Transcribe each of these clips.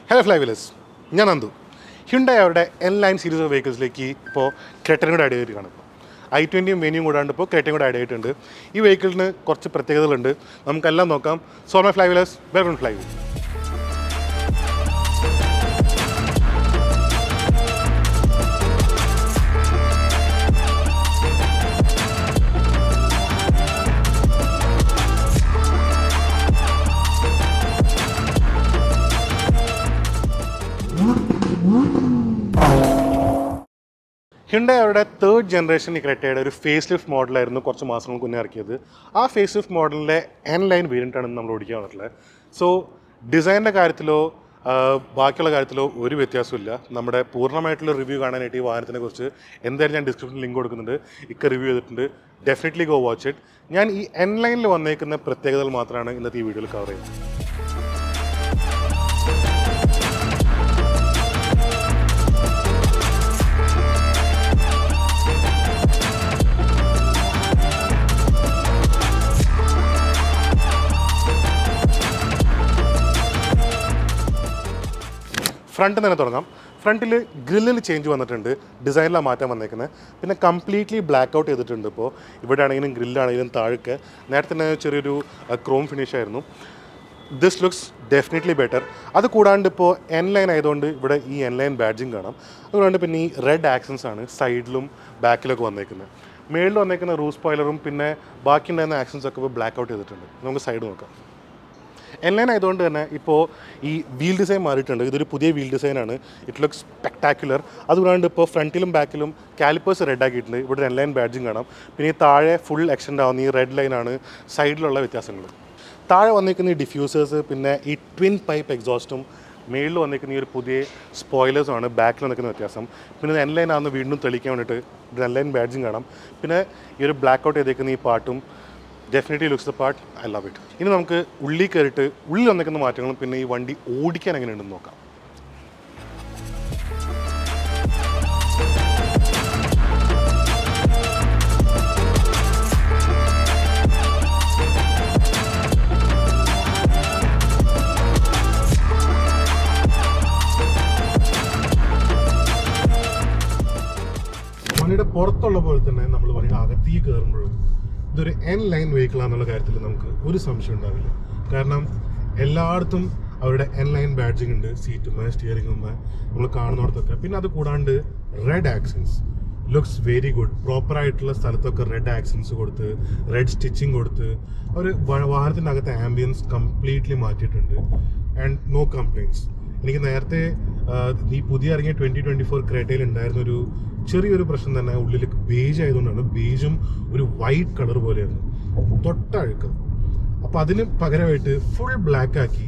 Hello Flywheelers ഞാൻ Nandu Hyundai അവരുടെ N line series of വെഹിക്കിൾസിലേക്ക് ഇപ്പോൾ ക്രെറ്റനും കൂടെ ആഡ് ചെയ്തിട്ടാണ് ഇപ്പോൾ ഐ ട്വൻറ്റിയും വെനിയും കൂടാണ്ട് ഇപ്പോൾ ക്രെറ്റയും കൂടെ ആഡ് ചെയ്തിട്ടുണ്ട് ഈ വെഹിക്കിളിന് കുറച്ച് പ്രത്യേകതകളുണ്ട് നമുക്കെല്ലാം നോക്കാം സോ മൈ ഫ്ലൈവിലേഴ്സ് വെൽക്കം ഫ്ലൈ ഹ്യുണ്ടായി അവരുടെ തേർഡ് ജനറേഷൻ ക്രെറ്റയുടെ ഒരു ഫേസ് ലിഫ്റ്റ് മോഡലായിരുന്നു കുറച്ച് മാസങ്ങൾക്ക് മുന്നേ ഇറക്കിയത് ആ ഫേസ് ലിഫ്റ്റ് മോഡലിൻ്റെ എൻ ലൈൻ വേരിയൻ്റാണ് നമ്മൾ ഓടിക്കാൻ വന്നിട്ടുള്ളത് സോ ഡിസൈനിൻ്റെ കാര്യത്തിലോ ആ, ബാക്കിയുള്ള കാര്യത്തിലോ ഒരു വ്യത്യാസമില്ല നമ്മുടെ പൂർണ്ണമായിട്ടുള്ള റിവ്യൂ കാണാനായിട്ട് ഈ വാഹനത്തിനെ കുറിച്ച് എന്തായാലും ഞാൻ ഡിസ്ക്രിപ്ഷനിൽ ലിങ്ക് കൊടുക്കുന്നുണ്ട് ഇക്ക റിവ്യൂ ചെയ്തിട്ടുണ്ട് ഡെഫിനറ്റ്ലി ഗോ വാച്ച് ഇറ്റ് ഞാൻ ഈ എൻ ലൈനിൽ വന്നേക്കുന്ന പ്രത്യേകതകൾ മാത്രമാണ് ഇന്നത്തെ ഈ വീഡിയോയിൽ കവർ ചെയ്യുന്നത് ഫ്രണ്ട് തന്നെ തുടങ്ങാം ഫ്രണ്ടിൽ ഗ്രില്ലിൽ ചേഞ്ച് വന്നിട്ടുണ്ട് ഡിസൈനിലാണ് മാറ്റം വന്നേക്കുന്നത് പിന്നെ കംപ്ലീറ്റ്ലി ബ്ലാക്ക് ഔട്ട് ചെയ്തിട്ടുണ്ട് ഇപ്പോൾ ഇവിടെ ആണെങ്കിലും ഗ്രില്ലാണെങ്കിലും താഴൊക്കെ നേരത്തെ തന്നെ ചെറിയൊരു ക്രോം ഫിനിഷ് ആയിരുന്നു ദിസ് ലുക്സ് ഡെഫിനറ്റ്ലി ബെറ്റർ അത് കൂടാണ്ട് ഇപ്പോൾ എൻ ലൈൻ ആയതുകൊണ്ട് ഇവിടെ ഈ എൻ ലൈൻ ബാഡ്ജിങ് കാണാം അതുകൊണ്ട് പിന്നെ ഈ റെഡ് ആക്സൻസ് ആണ് സൈഡിലും ബാക്കിലൊക്കെ വന്നേക്കുന്നത് മേളിൽ വന്നേക്കുന്ന റൂസ് സ്പോയിലറും പിന്നെ ബാക്കി ഉണ്ടായിരുന്ന ആക്സൻസ് ഒക്കെ ഇപ്പോൾ ബ്ലാക്ക് ഔട്ട് ചെയ്തിട്ടുണ്ട് നമുക്ക് സൈഡ് നോക്കാം എൻലൈൻ ആയതുകൊണ്ട് തന്നെ ഇപ്പോൾ ഈ വീൽ ഡിസൈൻ മാറിയിട്ടുണ്ട് ഇതൊരു പുതിയ വീൽ ഡിസൈനാണ് ഇറ്റ് ലുക്സ് സ്പെക്ടാക്കുലർ അതുകൂടാണ്ട് ഇപ്പോൾ ഫ്രണ്ടിലും ബാക്കിലും കാലിപ്പേഴ്സ് റെഡ് ആക്കിയിട്ടുണ്ട് ഇവിടെ എൻലൈൻ ബാഡ്ജിങ് കാണാം പിന്നെ ഈ താഴെ ഫുൾ എക്സ്റ്റെൻഡ് ആവുന്ന ഈ റെഡ് ലൈനാണ് സൈഡിലുള്ള വ്യത്യാസങ്ങൾ താഴെ വന്നിരിക്കുന്ന ഈ ഡിഫ്യൂസേഴ്സ് പിന്നെ ഈ ട്വിൻ പൈപ്പ് എക്സോസ്റ്റും മേളിൽ വന്നിരിക്കുന്ന ഈ ഒരു പുതിയ സ്പോയിലേഴ്സുമാണ് ബാക്കിൽ വന്നിരിക്കുന്ന വ്യത്യാസം പിന്നെ എൻ ലൈൻ ആണെന്ന് വീണ്ടും തെളിയിക്കാൻ വേണ്ടിയിട്ട് എൻ ലൈൻ ബാഡ്ജിങ് കാണാം പിന്നെ ഈ ഒരു ബ്ലാക്ക് ഔട്ട് ചെയ്തേക്കുന്ന ഈ പാട്ടും definitely looks the part I love it ഇനി നമുക്ക് ഉള്ളിൽ കയറിയിട്ട് ഉള്ളിൽ വന്നിരിക്കുന്ന മാറ്റങ്ങളും പിന്നെ ഈ വണ്ടി ഓടിക്കാൻ എങ്ങനെയുണ്ടെന്ന് നോക്കാം വണ്ടിയുടെ പുറത്തുള്ള പോലെ തന്നെ നമ്മൾ വണ്ടിയുടെ അകത്തേക്ക് കയറുമ്പോഴും ഇതൊരു എൻ ലൈൻ വെഹിക്കിൾ ആണെന്നുള്ള കാര്യത്തിൽ നമുക്ക് ഒരു സംശയം ഉണ്ടാവില്ല കാരണം എല്ലായിടത്തും അവരുടെ എൻ ലൈൻ ബാഡ്ജിങ് ഉണ്ട് സീറ്റുമ്മ സ്റ്റിയറിംഗുമ്മ നമ്മൾ കാണുന്നിടത്തൊക്കെ പിന്നെ അത് കൂടാണ്ട് red accents looks very good proper ആയിട്ടുള്ള സ്ഥലത്തൊക്കെ റെഡ് ആക്സൻസ് കൊടുത്ത് റെഡ് സ്റ്റിച്ചിങ് കൊടുത്ത് ഒരു വാഹനത്തിൻ്റെ അകത്തെ ആംബിയൻസ് കംപ്ലീറ്റ്ലി മാറ്റിയിട്ടുണ്ട് ആൻഡ് നോ കംപ്ലൈൻറ്റ്സ് എനിക്ക് നേരത്തെ ആ, ഈ പുതിയ ഇറങ്ങിയ ട്വന്റി ട്വന്റി ഫോർ ക്രേറ്റയിൽ ഉണ്ടായിരുന്ന ഒരു ചെറിയൊരു പ്രശ്നം തന്നെ ഉള്ളിൽ ബേജ് ആയതുകൊണ്ടാണ് ബേജും ഒരു വൈറ്റ് കളർ പോലെയായിരുന്നു തൊട്ടഴുക്ക് അപ്പൊ അതിന് പകരമായിട്ട് ഫുൾ ബ്ലാക്ക് ആക്കി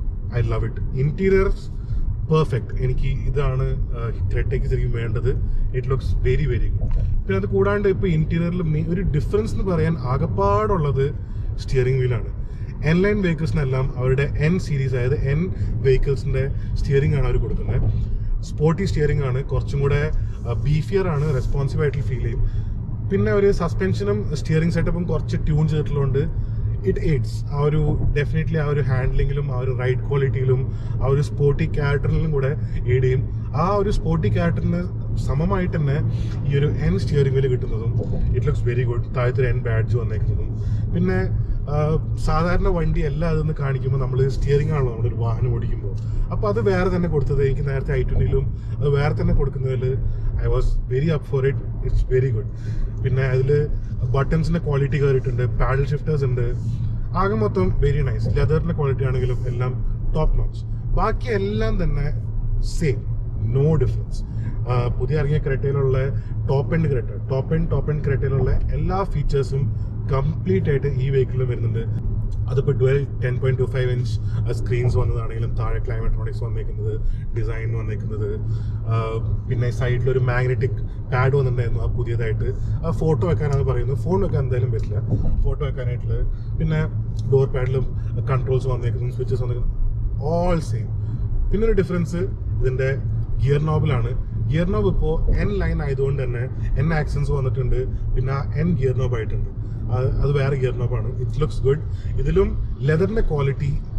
I love it interiors perfect എനിക്ക് ഇതാണ് ക്രെറ്റയ്ക്ക് ശരിക്കും വേണ്ടത് it looks very very good പിന്നെ അത് കൂടാണ്ട് ഇപ്പോൾ ഇന്റീരിയറിൽ ഒരു ഡിഫറൻസ് എന്ന് പറയാൻ ആകപ്പാടുള്ളത് സ്റ്റിയറിംഗ് വീലാണ് എൻ ലൈൻ വെഹിക്കിൾസിനെല്ലാം അവരുടെ എൻ സീരീസ് അതായത് എൻ വെഹിക്കിൾസിന്റെ സ്റ്റിയറിംഗ് ആണ് അവർ കൊടുക്കുന്നത് സ്പോർട്ടി സ്റ്റിയറിംഗ് ആണ് കുറച്ചും കൂടെ ബീഫിയർ ആണ് റെസ്പോൺസീവ് ആയിട്ട് ഫീൽ ചെയ്യും പിന്നെ ഒരു സസ്പെൻഷനും സ്റ്റിയറിംഗ് സെറ്റപ്പും കുറച്ച് ട്യൂൺ ചെയ്തിട്ടുള്ളതുകൊണ്ട് ഇറ്റ് എയ്ഡ്സ് ആ ഒരു ഡെഫിനറ്റ്ലി ആ ഒരു ഹാൻഡ്ലിങ്ങിലും ആ ഒരു റൈഡ് ക്വാളിറ്റിയിലും ആ ഒരു സ്പോർട്ടി ക്യാരക്ടറിലും കൂടെ എയ്ഡ് ചെയ്യും ആ ഒരു സ്പോർട്ടി ക്യാരക്ടറിന് സമമായിട്ട് തന്നെ ഈ ഒരു എൻ സ്റ്റിയറിംഗ് വീല് കിട്ടുന്നതും ഇറ്റ് ലുക്സ് വെരി ഗുഡ് താഴത്തൊരു എൻ ബാഡ്ജ് വന്നേക്കുന്നതും പിന്നെ ആ, സാധാരണ വണ്ടി എല്ലാം അതെന്ന് കാണിക്കുമ്പോൾ നമ്മൾ സ്റ്റിയറിംഗ് ആണല്ലോ നമ്മളൊരു വാഹനം ഓടിക്കുമ്പോൾ അപ്പോൾ അത് വേറെ തന്നെ കൊടുത്തത് എനിക്ക് നേരത്തെ ഐ ട്വൻറ്റിയിലും അത് വേറെ തന്നെ കൊടുക്കുന്നതിൽ I was very up for it it's very good പിന്നെ അതിൽ ബട്ടൺസിന്റെ ക്വാളിറ്റി കയറിയിട്ടുണ്ട് പാഡൽ ഷിഫ്റ്റേഴ്സ് ഉണ്ട് ആകെ മൊത്തം വെരി നൈസ് ലെതറിന്റെ ക്വാളിറ്റി ആണെങ്കിലും എല്ലാം ടോപ്പ് നോച്ച് ബാക്കി എല്ലാം തന്നെ സെയിം നോ ഡിഫറൻസ് പുതിയ ഇറങ്ങിയ ക്രെറ്റയിലുള്ള top end Creta top end top end ക്രെറ്റയിലുള്ള എല്ലാ ഫീച്ചേഴ്സും കംപ്ലീറ്റ് ആയിട്ട് ഈ വെഹിക്കിളിൽ വരുന്നുണ്ട് അതിപ്പോൾ twelve ten point two five inch screens വന്നതാണെങ്കിലും താഴെ ക്ലൈമട്രോണിക്സ് വന്നേക്കുന്നത് ഡിസൈൻ വന്നേക്കുന്നത് ആ, പിന്നെ സൈഡിൽ ഒരു മാഗ്നറ്റിക് പാഡ് വന്നിട്ടുണ്ടായിരുന്നു ആ പുതിയതായിട്ട് ആ ഫോട്ടോ വെക്കാനാണ് പറയുന്നത് ഫോൺ വെക്കാൻ എന്തായാലും പറ്റില്ല ഫോട്ടോ വെക്കാനായിട്ടുള്ളത് പിന്നെ ഡോർ പാഡിലും കൺട്രോൾസ് വന്നേക്കുന്നു സ്വിച്ചസ് വന്നേക്കുന്നു ഓൾ സെയിം പിന്നെ ഒരു ഡിഫറൻസ് ഇതിന്റെ ഗിയർ നോബിലാണ് ഗിയർ നോബ് ഇപ്പോൾ എൻ ലൈൻ ആയതുകൊണ്ട് തന്നെ എൻ ആക്സൻസ് വന്നിട്ടുണ്ട് പിന്നെ എൻ ഗിയർ നോബ് ആയിട്ടുണ്ട് അത് അത് വേറെ ഗിയർ നോബാണ് ഇറ്റ് ലുക്സ് ഗുഡ് ഇതിലും ലെതറിന്റെ ക്വാളിറ്റി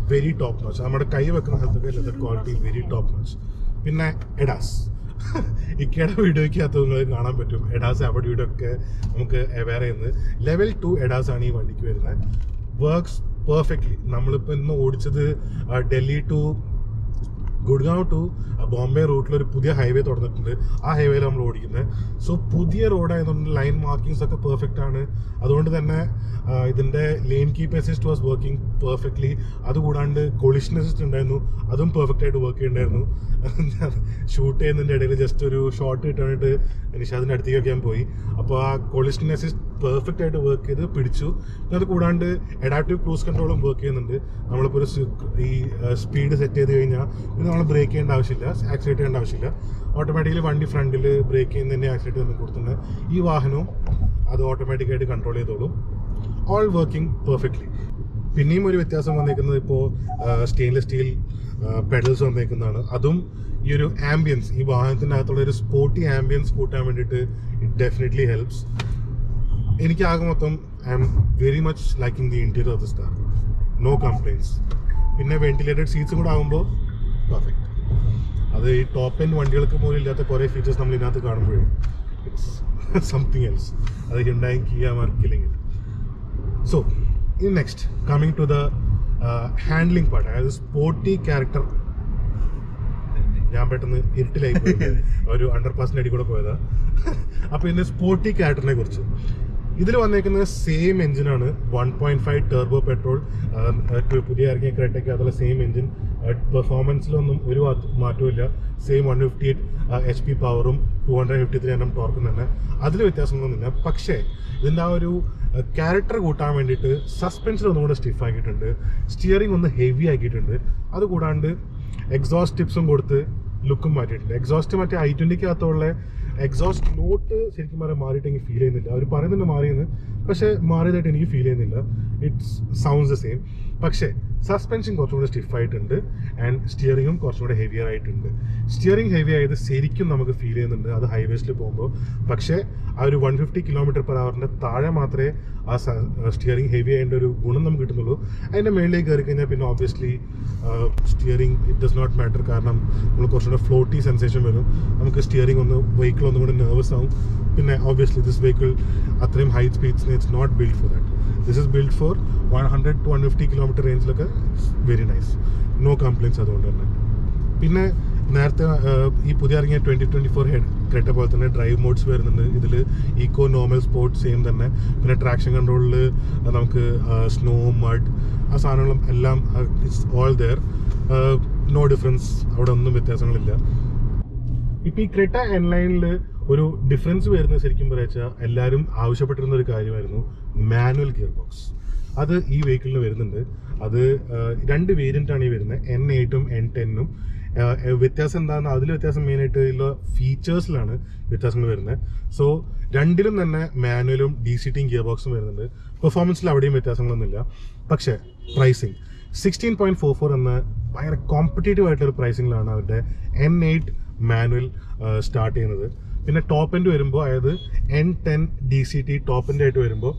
വെരി ടോപ്പ് നോച്ച് നമ്മുടെ കൈ വെക്കുന്ന സ്ഥലത്തൊക്കെ leather quality very top notch പിന്നെ എഡാസ് ഇക്കയുടെ വീഡിയോയ്ക്കകത്ത് നിങ്ങൾ കാണാൻ പറ്റും എഡാസ് അവിടെ ഒക്കെ നമുക്ക് അവെയർ ചെയ്യുന്നത് ലെവൽ ടു എഡാസ് ആണ് ഈ വണ്ടിക്ക് വരുന്നത് വർക്ക്സ് പെർഫെക്റ്റ്ലി നമ്മളിപ്പോൾ ഇന്ന് ഓടിച്ചത് ആ, ഡൽഹി ടു ഗുഡ്ഗാവ് ടു ബോംബെ റൂട്ടിൽ ഒരു പുതിയ ഹൈവേ തുറന്നിട്ടുണ്ട് ആ ഹൈവേയിൽ നമ്മൾ ഓടിക്കുന്നത് സോ പുതിയ റോഡായതുകൊണ്ട് ലൈൻ മാർക്കിങ്സ് ഒക്കെ പെർഫെക്റ്റ് ആണ് അതുകൊണ്ട് തന്നെ ആ, ഇതിന്റെ lane keep assist was working perfectly അതുകൂടാണ്ട് കൊളിഷൻ അസിസ്റ്റ് ഉണ്ടായിരുന്നു അതും പെർഫെക്റ്റ് ആയിട്ട് വർക്ക് ചെയ്യുന്നുണ്ടായിരുന്നു ഷൂട്ട് ചെയ്യുന്നതിന്റെ ഇടയിൽ ജസ്റ്റ് ഒരു ഷോട്ട് കിട്ടാനായിട്ട് നിഷാദിന്റെ അടുത്തേക്കൊക്കെ ഞാൻ പോയി അപ്പോൾ ആ കൊളിഷൻ അസിസ്റ്റ് പെർഫെക്റ്റ് ആയിട്ട് വർക്ക് ചെയ്ത് പിടിച്ചു പിന്നെ അത് കൂടാണ്ട് അഡാപ്റ്റീവ് ക്രൂസ് കൺട്രോളും വർക്ക് ചെയ്യുന്നുണ്ട് നമ്മളിപ്പോൾ ഒരു സ് ഈ സ്പീഡ് സെറ്റ് ചെയ്ത് കഴിഞ്ഞാൽ പിന്നെ നമ്മൾ ബ്രേക്ക് ചെയ്യേണ്ട ആവശ്യമില്ല ആക്സിലേറ്റ് ചെയ്യേണ്ട ആവശ്യമില്ല ഓട്ടോമാറ്റിക്കലി വണ്ടി ഫ്രണ്ടിൽ ബ്രേക്ക് ചെയ്യുന്നതിൻ്റെ ആക്സിലേറ്റ് ഒന്നും കൊടുത്തിട്ടുണ്ട് ഈ വാഹനവും അത് ഓട്ടോമാറ്റിക്കായിട്ട് കൺട്രോൾ ചെയ്തോളും ഓൾ വർക്കിംഗ് പെർഫെക്റ്റ്ലി പിന്നെയും ഒരു വ്യത്യാസം വന്നേക്കുന്നത് ഇപ്പോൾ സ്റ്റെയിൻലെസ് സ്റ്റീൽ പെഡൽസ് വന്നേക്കുന്നതാണ് അതും ഈ ഒരു ആംബിയൻസ് ഈ വാഹനത്തിൻ്റെ അകത്തുള്ള ഒരു സ്പോർട്ടി ആംബിയൻസ് കൂട്ടാൻ വേണ്ടിയിട്ട് ഇറ്റ് ഡെഫിനറ്റ്ലി ഹെൽപ്സ് എനിക്ക് ആകെ മൊത്തം I'm very much liking the interior of this car no complaints പിന്നെ വെന്റിലേറ്റഡ് സീറ്റ്സും കൂടെ ആകുമ്പോൾ പെർഫെക്റ്റ് അത് ഈ ടോപ്പ് എൻഡ് വണ്ടികൾക്ക് പോലും ഇല്ലാത്ത കുറേ ഫീച്ചേഴ്സ് നമ്മൾ ഇതിനകത്ത് കാണുമ്പോഴും ഇറ്റ്സ് സംതിങ് എൽസ് അത് Hyundai Kia are killing it so ഇനി next coming to the handling part അതായത് സ്പോർട്ടി ക്യാരക്ടർ ഞാൻ പെട്ടെന്ന് ഇരുട്ടിലായി പോയി ഒരു അണ്ടർ പാസിന്റെ അടി കൂടെ പോയതാ അപ്പൊ ഇതിന്റെ സ്പോർട്ടി ക്യാരക്ടറിനെ കുറിച്ച് ഇതിൽ വന്നേക്കുന്നത് സെയിം എഞ്ചിനാണ് one point five turbo petrol പുതിയ ഇറങ്ങിയ ക്രെറ്റയ്ക്ക് അതുള്ള സെയിം എഞ്ചിൻ പെർഫോമൻസിലൊന്നും ഒരു മാറ്റ- മാറ്റവും ഇല്ല same one fifty eight H P പവറും ടു ഹൺഡ്രഡ് ഫിഫ്റ്റി ത്രീ എണ്ണം ടോർക്കും തന്നെ അതിൽ വ്യത്യാസമൊന്നുമില്ല പക്ഷേ ഇതിൻ്റെ ആ ഒരു ക്യാരക്ടർ കൂട്ടാൻ വേണ്ടിയിട്ട് സസ്പെൻഷൻ ഒന്നും കൂടെ സ്റ്റിഫ് ആക്കിയിട്ടുണ്ട് സ്റ്റിയറിംഗ് ഒന്ന് ഹെവി ആക്കിയിട്ടുണ്ട് അതുകൂടാണ്ട് എക്സോസ്റ്റ് ടിപ്സും കൊടുത്ത് ലുക്കും മാറ്റിയിട്ടുണ്ട് എക്സോസ്റ്റ് മറ്റേ ഐ ട്വന്റിക്കകത്തുള്ള എക്സോസ്റ്റ് നോട്ട് ശരിക്കും പറയാൻ മാറിയിട്ട് എനിക്ക് ഫീൽ ചെയ്യുന്നില്ല അവർ പറയുന്നുണ്ട് മാറിയെന്ന് പക്ഷേ മാറിയതായിട്ട് എനിക്ക് ഫീൽ ചെയ്യുന്നില്ല ഇറ്റ്സ് സൗണ്ട്സ് ദ സെയിം പക്ഷേ സസ്പെൻഷൻ കുറച്ചും കൂടെ സ്റ്റിഫ് ആയിട്ടുണ്ട് ആൻഡ് സ്റ്റിയറിംഗും കുറച്ചും കൂടെ ഹെവിയർ ആയിട്ടുണ്ട് സ്റ്റിയറിംഗ് ഹെവി ആയത് ശരിക്കും നമുക്ക് ഫീൽ ചെയ്യുന്നുണ്ട് അത് ഹൈവേസിൽ പോകുമ്പോൾ പക്ഷേ ആ ഒരു വൺ ഫിഫ്റ്റി കിലോമീറ്റർ പെർ അവറിന്റെ താഴെ മാത്രമേ ആ സ്റ്റിയറിംഗ് ഹെവി ആയതിൻ്റെ ഒരു ഗുണം നമുക്ക് കിട്ടുന്നുള്ളൂ അതിൻ്റെ മേളിലേക്ക് കയറി കഴിഞ്ഞാൽ പിന്നെ obviously steering it does not matter കാരണം നമ്മൾ കുറച്ചുകൂടെ ഫ്ലോട്ടി സെൻസേഷൻ വരും നമുക്ക് സ്റ്റിയറിംഗ് ഒന്ന് വെഹിക്കിൾ ഒന്നും കൂടെ നെർവസ് ആവും പിന്നെ ഓബ്വിയസ്ലി ദിസ് വെഹിക്കിൾ അത്രയും ഹൈ സ്പീഡ്സിന് it's not build for that this is build for one hundred to one fifty kilometre റേഞ്ചിലൊക്കെ വെരി നൈസ് നോ കംപ്ലയിൻസ് അതുകൊണ്ട് തന്നെ പിന്നെ നേരത്തെ ആ, ഈ പുതിയ ഇറങ്ങിയ twenty twenty four head Creta പോലെ തന്നെ ഡ്രൈവ് മോഡ്സ് വരുന്നുണ്ട് ഇതിൽ ഈക്കോ നോർമൽ സ്പോർട്സ് സെയിം തന്നെ പിന്നെ ട്രാക്ഷൻ കൺട്രോളിൽ നമുക്ക് സ്നോ മഡ് ആ സാധനങ്ങളും എല്ലാം it's all there no difference അവിടെ ഒന്നും വ്യത്യാസങ്ങളില്ല ഇപ്പൊ ഈ ക്രെറ്റ എൻലൈനിൽ ഒരു ഡിഫറൻസ് വരുന്നത് ശരിക്കും പറയാ എല്ലാവരും ആവശ്യപ്പെട്ടിരുന്ന ഒരു കാര്യമായിരുന്നു മാനുവൽ ഗിയർ ബോക്സ് അത് ഈ വെഹിക്കിളിന് വരുന്നുണ്ട് അത് ആ, രണ്ട് വേരിയന്റ് ആണ് ഈ വരുന്നത് എൻ എയ്റ്റും എൻ ടെന്നും വ്യത്യാസം എന്താണെന്ന് അതിൽ വ്യത്യാസം മെയിൻ ആയിട്ട് ഉള്ള ഫീച്ചേഴ്സിലാണ് വ്യത്യാസങ്ങൾ വരുന്നത് സോ രണ്ടിലും തന്നെ മാനുവലും ഡി സി ടിയും ഗിയർ ബോക്സും വരുന്നുണ്ട് പെർഫോമൻസിൽ അവിടെയും വ്യത്യാസങ്ങളൊന്നുമില്ല പക്ഷേ pricing sixteen point four four എന്ന ഭയങ്കര കോമ്പറ്റേറ്റീവ് ആയിട്ടൊരു പ്രൈസിങ്ങിലാണ് അവരുടെ എൻ എയ്റ്റ് മാനുവൽ സ്റ്റാർട്ട് ചെയ്യുന്നത് പിന്നെ ടോപ്പ് എൻഡ് വരുമ്പോൾ അതായത് N ten D C T top end ആയിട്ട് വരുമ്പോൾ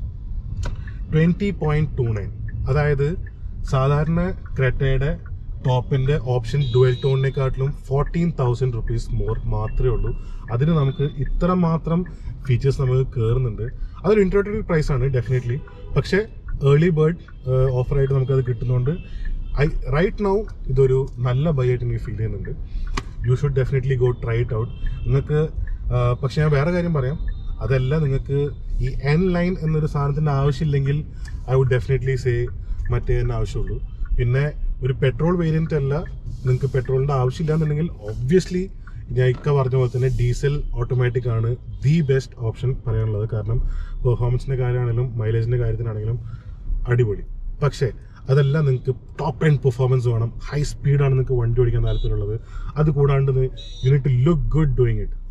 ട്വൻറ്റി പോയിന്റ് ടു നയൻ അതായത് സാധാരണ ക്രെറ്റയുടെ ടോപ്പിന്റെ ഓപ്ഷൻ ഡുവൽ ടോണിനെക്കാട്ടിലും ഫോർട്ടീൻ തൗസൻഡ് റുപ്പീസ് മോർ മാത്രമേ ഉള്ളൂ അതിന് നമുക്ക് ഇത്ര മാത്രം ഫീച്ചേഴ്സ് നമുക്ക് കയറുന്നുണ്ട് അതൊരു ഇൻട്രോഡക്റ്റീവ് പ്രൈസ് ആണ് ഡെഫിനറ്റ്ലി പക്ഷേ ഏർലി ബേർഡ് ഓഫറായിട്ട് നമുക്കത് കിട്ടുന്നതുകൊണ്ട് ഐ റൈറ്റ് നൗ ഇതൊരു നല്ല ബൈ ആയിട്ട് എനിക്ക് ഫീൽ ചെയ്യുന്നുണ്ട് you should definitely go try it out നിങ്ങൾക്ക് പക്ഷെ ഞാൻ വേറെ കാര്യം പറയാം അതല്ല നിങ്ങൾക്ക് ഈ എൻ ലൈൻ എന്നൊരു സാധനത്തിന്റെ ആവശ്യമില്ലെങ്കിൽ ഐ വുഡ് ഡെഫിനറ്റ്ലി സേ മറ്റേ തന്നെ ആവശ്യമുള്ളൂ പിന്നെ ഒരു പെട്രോൾ വേരിയന്റ് അല്ല നിങ്ങൾക്ക് പെട്രോളിന്റെ ആവശ്യമില്ല എന്നുണ്ടെങ്കിൽ ഒബ്വിയസ്ലി ഞാൻ ഇക്ക പറഞ്ഞ പോലെ തന്നെ ഡീസൽ ഓട്ടോമാറ്റിക് ആണ് ദി ബെസ്റ്റ് ഓപ്ഷൻ പറയാനുള്ളത് കാരണം പെർഫോമൻസിന്റെ കാര്യമാണെങ്കിലും മൈലേജിന്റെ കാര്യത്തിനാണെങ്കിലും അടിപൊളി പക്ഷേ അതല്ല നിങ്ങൾക്ക് ടോപ്പ് ആൻഡ് പെർഫോമൻസ് വേണം ഹൈ സ്പീഡാണ് നിങ്ങൾക്ക് വണ്ടി ഓടിക്കാൻ താല്പര്യമുള്ളത് അത് കൂടാണ്ട് unit look good doing it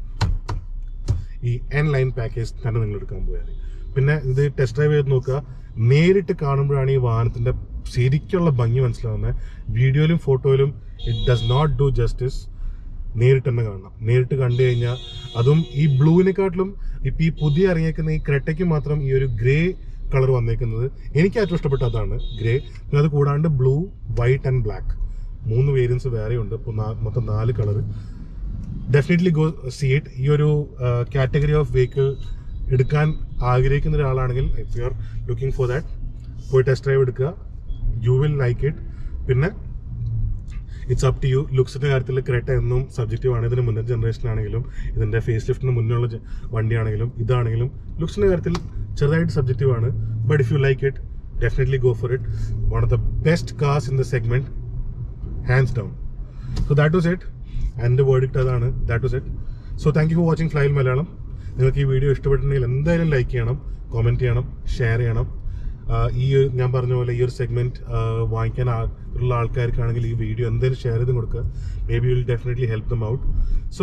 ഈ എൻ ലൈൻ പാക്കേജ് തന്നെ നിങ്ങൾ എടുക്കാൻ പോയാൽ മതി. പിന്നെ ഇത് ടെസ്റ്റ് ഡ്രൈവ് ചെയ്ത് നോക്കുക നേരിട്ട് കാണുമ്പോഴാണ് ഈ വാഹനത്തിന്റെ ശരിക്കുള്ള ഭംഗി മനസ്സിലാവുന്നത് വീഡിയോയിലും ഫോട്ടോയിലും it does not do justice നേരിട്ട് തന്നെ കാണണം നേരിട്ട് കണ്ടു കഴിഞ്ഞാൽ അതും ഈ ബ്ലൂവിനെക്കാട്ടിലും ഇപ്പൊ ഈ പുതിയ ഇറങ്ങിയേക്കുന്ന ഈ ക്രെട്ടയ്ക്ക് മാത്രം ഈ ഒരു ഗ്രേ കളർ വന്നേക്കുന്നത് എനിക്ക് ഏറ്റവും ഇഷ്ടപ്പെട്ട അതാണ് ഗ്രേ പിന്നെ അത് കൂടാണ്ട് ബ്ലൂ വൈറ്റ് ആൻഡ് ബ്ലാക്ക് മൂന്ന് വേരിയൻസ് വേറെ ഉണ്ട് ഇപ്പോൾ മൊത്തം നാല് colour definitely go see it ഈ ഒരു കാറ്റഗറി ഓഫ് വെഹിക്കിൾ എടുക്കാൻ ആഗ്രഹിക്കുന്ന ഒരാളാണെങ്കിൽ if you are looking for that പോയി ടെസ്റ്റ് ഡ്രൈവ് എടുക്കുക യു വിൽ ലൈക്ക് ഇറ്റ് പിന്നെ ഇറ്റ്സ് അപ് ടു യു ലുക്സിന്റെ കാര്യത്തിൽ ക്രെറ്റ എന്നും സബ്ജക്റ്റീവ് ആണ് ഇതിന് മുന്നേ ജനറേഷൻ ആണെങ്കിലും ഇതിന്റെ ഫേസ് ലിഫ്റ്റിന് മുന്നുള്ള ജ- വണ്ടിയാണെങ്കിലും ഇതാണെങ്കിലും ലുക്സിന്റെ കാര്യത്തിൽ ചെറുതായിട്ട് സബ്ജക്റ്റീവ് ആണ് but if you like it definitely go for it one of the best cars in the segment hands down so that was it എൻ്റെ വേർഡിക്റ്റ് അതാണ് that was it so thank you for watching ഫ്ലൈൽ മലയാളം നിങ്ങൾക്ക് ഈ video ഇഷ്ടപ്പെട്ടിട്ടുണ്ടെങ്കിൽ എന്തായാലും like ചെയ്യണം comment ചെയ്യണം share ചെയ്യണം ആഹ് ഈ ഒരു ഞാൻ പറഞ്ഞ പോലെ ഈ ഒരു സെഗ്മെന്റ് വാങ്ങിക്കാൻ ആ- ഉള്ള ആൾക്കാർക്കാണെങ്കിൽ ഈ വീഡിയോ എന്തായാലും ഷെയർ ചെയ്ത് കൊടുക്കുക maybe will definitely help them out so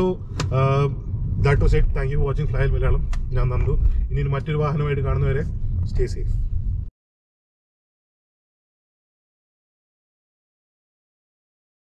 that was it thank you for watching ഫ്ലൈൽ മലയാളം ഞാൻ നന്ദു ഇനി മറ്റൊരു വാഹനമായിട്ട് കാണുന്നവരെ സ്റ്റേ സേഫ്